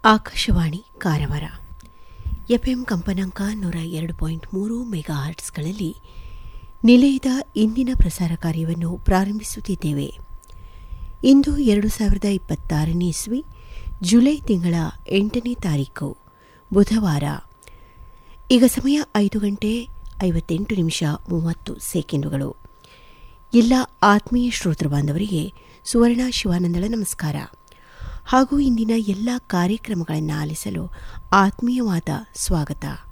Akashvani Karwar FM ಕಂಪನಾಂಕ ನೂರ ಎರಡು ಪಾಯಿಂಟ್ ಮೂರು ಮೆಗಾ ಹರ್ಟ್ಸ್ಗಳಲ್ಲಿ ನಿಲಯದ ಇಂದಿನ ಪ್ರಸಾರ ಕಾರ್ಯವನ್ನು ಪ್ರಾರಂಭಿಸುತ್ತಿದ್ದೇವೆ ಇಂದು ಎರಡು ಸಾವಿರದ ಇಪ್ಪತ್ತಾರನೇ ಇಸ್ವಿ ಜುಲೈ ತಿಂಗಳ ಎಂಟನೇ ತಾರೀಕು ಬುಧವಾರ ಈಗ ಸಮಯ ಐದು ಗಂಟೆ ಐವತ್ತೆಂಟು ನಿಮಿಷ ಮೂವತ್ತು ಸೆಕೆಂಡುಗಳು ಎಲ್ಲ ಆತ್ಮೀಯ ಶ್ರೋತೃ ಬಾಂಧವರಿಗೆ ಸುವರ್ಣ ಶಿವಾನಂದಳ ನಮಸ್ಕಾರ ಹಾಗೂ ಇಂದಿನ ಎಲ್ಲ ಕಾರ್ಯಕ್ರಮಗಳನ್ನು ಆಲಿಸಲು ಆತ್ಮೀಯವಾದ ಸ್ವಾಗತ